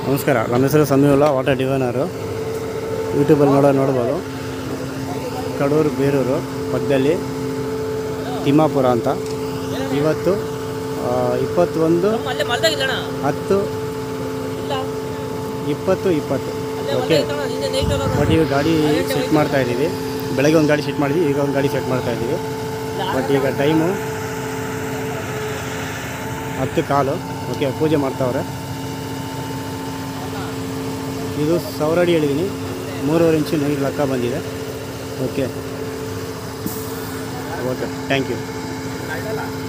ನಮಸ್ಕಾರ ನಮ್ಮ ಹೆಸರು ಸಮೀವುಲ್ಲಾ ವಾಟರ್ ಡಿವೈನರು ಯೂಟ್ಯೂಬಲ್ಲಿ ನೋಡೋ ನೋಡ್ಬೋದು ಕಡೂರು ಬೇರೂರು ಪಕ್ಕದಲ್ಲಿ ತಿಮ್ಮಾಪುರ ಅಂತ ಇವತ್ತು ಆ, ಇಪ್ಪತ್ತೊಂದು ಅಲ್ಲೇ ಮಲ್ದಾಗಿಲ್ಲಣ್ಣ ಹತ್ತು ಇಲ್ಲ ಇಪ್ಪತ್ತು ಇಪ್ಪತ್ತು ಅಲ್ಲೇ ಓಕೆ ಮಲ್ದಾಗಿತ್ತಣ್ಣ ನಿನ್ನೆ ನೈಟ್ ಅಲ್ಲ ಬಟ್ ಈಗ ಗಾಡಿ ಸೆಟ್ ಮಾಡ್ತಾ ಇದ್ದೀವಿ ಬೆಳಗ್ಗೆ ಒಂದು ಗಾಡಿ ಸೆಟ್ ಮಾಡಿದ್ವಿ ಈಗ ಒಂದು ಗಾಡಿ ಸೆಟ್ ಮಾಡ್ತಾ ಇದ್ದೀವಿ ಬಟ್ ಈಗ ಟೈಮು ಹತ್ತು ಕಾಲು ಓಕೆ ಪೂಜೆ ಮಾಡ್ತಾವ್ರೆ ಇದು ಸಾವಿರ ಅಡಿ ಹೇಳಿದ್ದೀನಿ ಮೂರುವರೆ ಇಂಚು ನೀರು ಲೆಕ್ಕ ಬಂದಿದೆ ಓಕೆ ಓಕೆ ಥ್ಯಾಂಕ್ ಯು